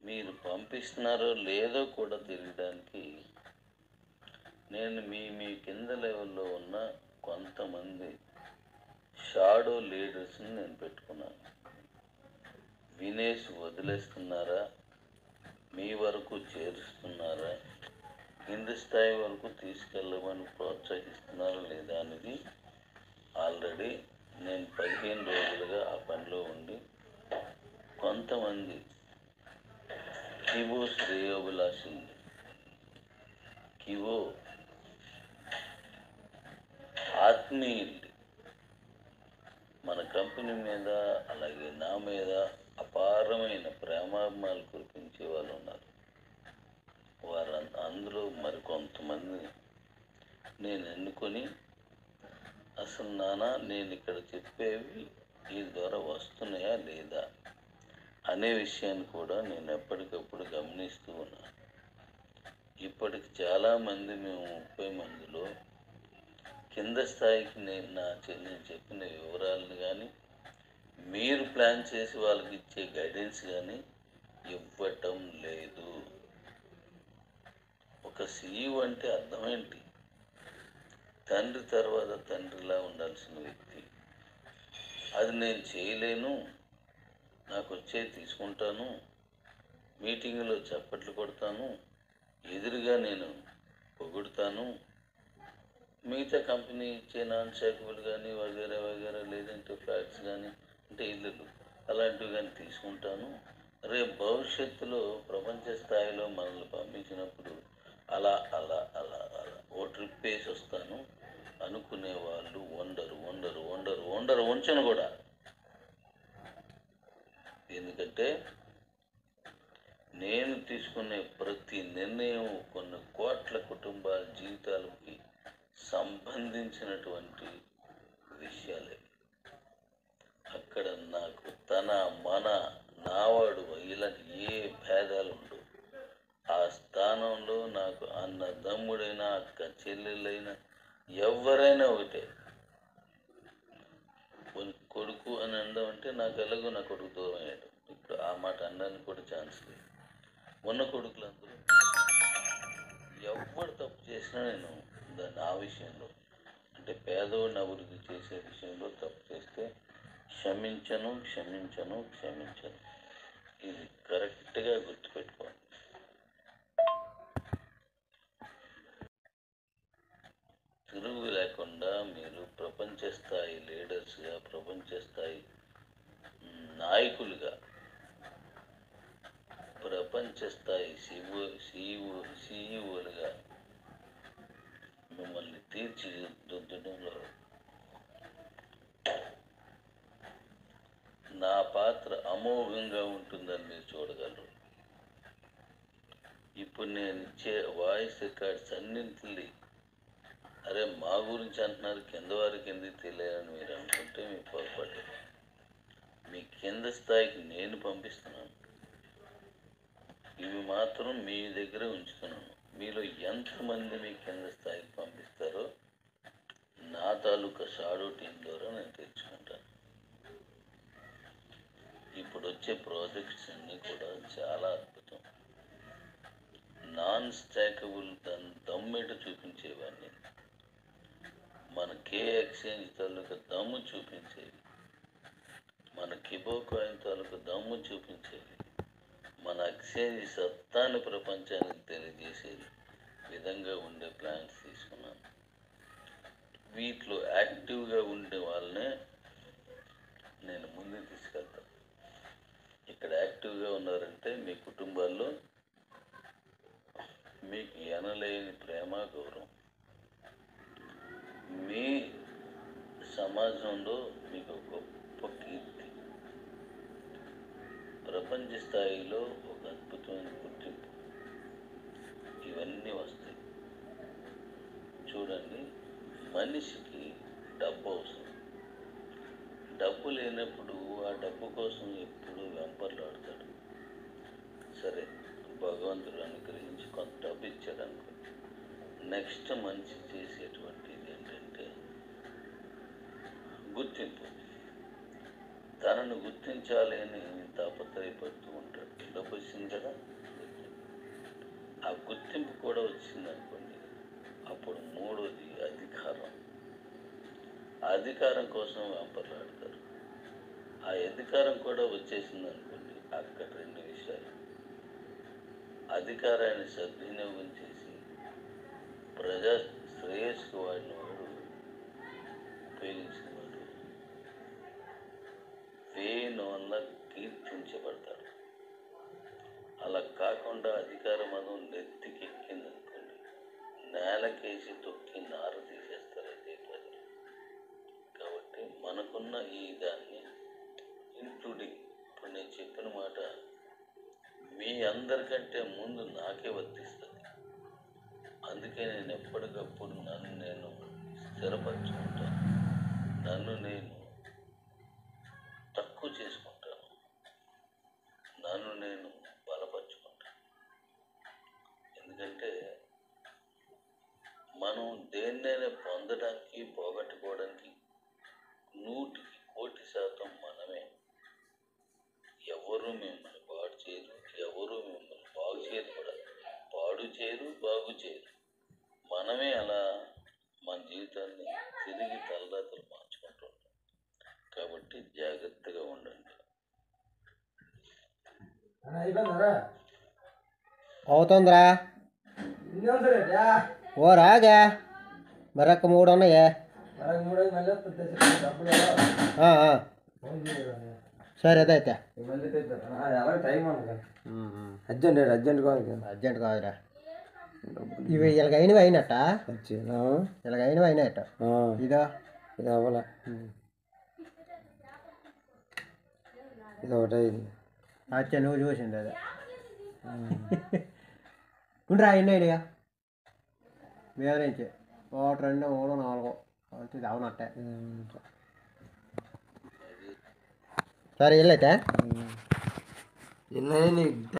మీరు పంపిస్తున్నారో లేదో కూడా తెలియడానికి నేను మీ మీ కింద లెవెల్లో ఉన్న కొంతమంది షాడో లీడర్స్ని నేను పెట్టుకున్నాను వినేసి వదిలేస్తున్నారా మీ వరకు చేరుస్తున్నారా కింది స్థాయి వరకు తీసుకెళ్ళమని ప్రోత్సహిస్తున్నారా లేదా అనేది ఆల్రెడీ నేను పదిహేను రోజులుగా ఆ పనిలో ఉండి కొంతమంది కివో శ్రేయోభిలాషుల్ని కివో ఆత్మీయుల్ని మన కంపెనీ మీద అలాగే నా మీద అపారమైన ప్రేమాభిమానాలు కురిపించే వాళ్ళు ఉన్నారు వారు అందులో మరి కొంతమంది నేను ఎన్నుకొని అసలు నానా నేను ఇక్కడ చెప్పేవి ఈ ద్వారా వస్తున్నాయా లేదా అనే విషయాన్ని కూడా నేను ఎప్పటికప్పుడు గమనిస్తూ ఉన్నాను ఇప్పటికి చాలామంది మేము ముప్పై మందిలో కింద స్థాయికి నేను నా చె- నేను చెప్పిన వివరాలను కానీ మీరు ప్లాన్ చేసి వాళ్ళకి ఇచ్చే గైడెన్స్ కానీ ఇవ్వటం లేదు ఒక సీఈఓ అంటే అర్థం ఏంటి తండ్రి తర్వాత తండ్రిలా ఉండాల్సిన వ్యక్తి అది నేను చేయలేను నాకు వచ్చే తీసుకుంటాను మీటింగ్లో చప్పట్లు కొడతాను ఎదురుగా నేను పొగుడుతాను మిగతా కంపెనీ ఇచ్చే నాన్ షాకబుల్ కానీ వగేరా వగేరా లేదంటే ఫ్లాట్స్ కానీ అంటే ఇల్లులు అలాంటివి కానీ తీసుకుంటాను రేపు భవిష్యత్తులో ప్రపంచ స్థాయిలో మనల్ని పంపించినప్పుడు అలా అలా అలా అలా ఓ ట్రిప్ వేసి వస్తాను అనుకునే వాళ్ళు వండరు వండరు వండరు వండరు ఉంచను కూడా ఎందుకంటే నేను తీసుకునే ప్రతి నిర్ణయం కొన్ని కోట్ల కుటుంబాల జీవితాలకి సంబంధించినటువంటి విషయాలే అక్కడ నాకు తన మన నావాడు ఇలాంటి ఏ భేదాలు ఉండవు ఆ స్థానంలో నాకు అన్న తమ్ముడైనా అక్క చెల్లెలైనా ఎవరైనా ఒకటే పోనీ కొడుకు అని అనడం అంటే నాకు ఎలాగో నా కొడుకు దూరం అయ్యాడు ఇప్పుడు ఆ మాట అనడానికి కూడా ఛాన్స్ లేదు ఉన్న కొడుకులందరూ ఎవరు తప్పు చేసినా నేను దాన్ని ఆ విషయంలో అంటే పేదవాడిని అభివృద్ధి చేసే విషయంలో తప్పు చేస్తే క్షమించను క్షమించను క్షమించను ఇది కరెక్ట్గా గుర్తుపెట్టుకోండి తిరుగు లేకుండా మీరు ప్రపంచ స్థాయి లీడర్స్గా ప్రపంచ స్థాయి మ్, నాయకులుగా ప్రపంచ స్థాయి సిఓ సిఇఓ సిఇఓలుగా మిమ్మల్ని తీర్చిదిద్దడంలో నా పాత్ర అమోఘంగా ఉంటుందని మీరు చూడగలరు ఇప్పుడు నేను ఇచ్చే వాయిస్ రికార్డ్స్ అన్నింటినీ అరే మా గురించి అంటున్నారు కింద వారికి ఎందుకు తెలియాలని మీరు అనుకుంటే మీ పొరపాటు మీ కింద స్థాయికి నేను పంపిస్తున్నాను ఇవి మాత్రం మీ దగ్గర ఉంచుతున్నాను మీలో ఎంతమంది మీ కింద స్థాయికి పంపిస్తారో నా తాలూకా షాడో టీం ద్వారా నేను తెచ్చుకుంటాను ఇప్పుడు వచ్చే ప్రాజెక్ట్స్ అన్నీ కూడా చాలా అద్భుతం నాన్ స్టాకబుల్ దన్ దమ్మేట చూపించేవాడిని మన కే ఎక్స్చేంజ్ తాలూకా దమ్ము చూపించేవి మన కిబో కాయిన్ తాలూకా దమ్ము చూపించేవి మన ఎక్స్చేంజ్ సత్తాన్ని ప్రపంచానికి తెలియజేసే విధంగా ఉండే ప్లాన్స్ తీసుకున్నాను వీటిలో యాక్టివ్గా ఉండే వాళ్ళనే నేను ముందుకు తీసుకెళ్తాను ఇక్కడ యాక్టివ్గా ఉన్నారంటే మీ కుటుంబాల్లో మీకు ఎనలేని ప్రేమ గౌరవం మీ సమాజంలో మీకు ఒక గొప్ప కీర్తి ప్రపంచ స్థాయిలో ఒక అద్భుతమైన గుర్తింపు ఇవన్నీ వస్తాయి చూడండి మనిషికి డబ్బు అవసరం డబ్బు లేనప్పుడు ఆ డబ్బు కోసం ఎప్పుడు వెంపర్లాడతాడు సరే భగవంతుడు అనుగ్రహించి కొంత డబ్బు ఇచ్చాడు అనుకో నెక్స్ట్ మనిషి చేసేటువంటిది ఏంటంటే గుర్తింపు తనను గుర్తించాలి అని తాపత్రయపడుతూ ఉంటాడు డబ్బు వచ్చింది కదా ఆ గుర్తింపు కూడా వచ్చింది అనుకోండి అప్పుడు మూడోది అధికారం ఆ అధికారం కోసం వెంపర్లాడతారు ఆ అధికారం కూడా వచ్చేసింది అనుకోండి అక్కడ రెండు విషయాలు అధికారాన్ని సద్వినియోగం చేసి ప్రజా శ్రేయస్సు వాడిన వాడు ఉపయోగించిన వాడు వేయిన వల్ల కీర్తించబడతాడు అలా కాకుండా అధికార మదం నెత్తికెక్కింది అనుకోండి నేలకేసి తొక్కి నార తీసేస్తారు అయితే ప్రజలు కాబట్టి మనకున్న ఈ దాన్ని ఇంక్లూడింగ్ ఇప్పుడు నేను చెప్పిన మాట మీ అందరికంటే ముందు నాకే వర్తిస్తుంది అందుకే నేను ఎప్పటికప్పుడు నన్ను నేను స్థిరపరచుకుంటాను నన్ను నేను తక్కువ చేసుకుంటాను నన్ను నేను బలపరుచుకుంటాను ఎందుకంటే మనం దేన్నైనా పొందడానికి పోగొట్టుకోవడానికి నూటికి కోటి శాతం మనమే ఎవరు మిమ్మల్ని పాడు చేయరు ఎవరు మిమ్మల్ని బాగు చేయరు కూడా పాడు చేయరు బాగు చేయరు మనమే అలా మన జీవితాన్ని తిరిగి తలరాతలు మార్చుకుంటూ ఉంటాం కాబట్టి జాగ్రత్తగా ఉండండి అయిపోయిందరా అవుతుందిరా ఇంకేం ఓ రాగా మరొక మూడు ఉన్నాయే మరొక మూడేది మళ్ళీ వస్తుంది తెచ్చి డబ్బులు ఎలా? ఆ, ఆ. ఫోన్ చేయరా? సరే అదైతే మళ్ళీ తెచ్చారు ఎలా టైం ఉంది అర్జెంట్ అర్జెంట్ కాదు అర్జెంట్ కాదురా ఇవి ఇలాగ అయినవి అయినట్ట వచ్చేనా ఇలాగ అయినవి అయినట్ట ఇదో ఇది అవ్వాల ఇది ఒకటి అయింది అచ్చా నువ్వు చూసింది అది ఉండరా ఎన్ని అయినాయా మీద నుంచి ఒకటి రెండు మూడు నాలుగు అంటే ఇది అవునట్టే సరే వెళ్ళైతే ఎన్నైనా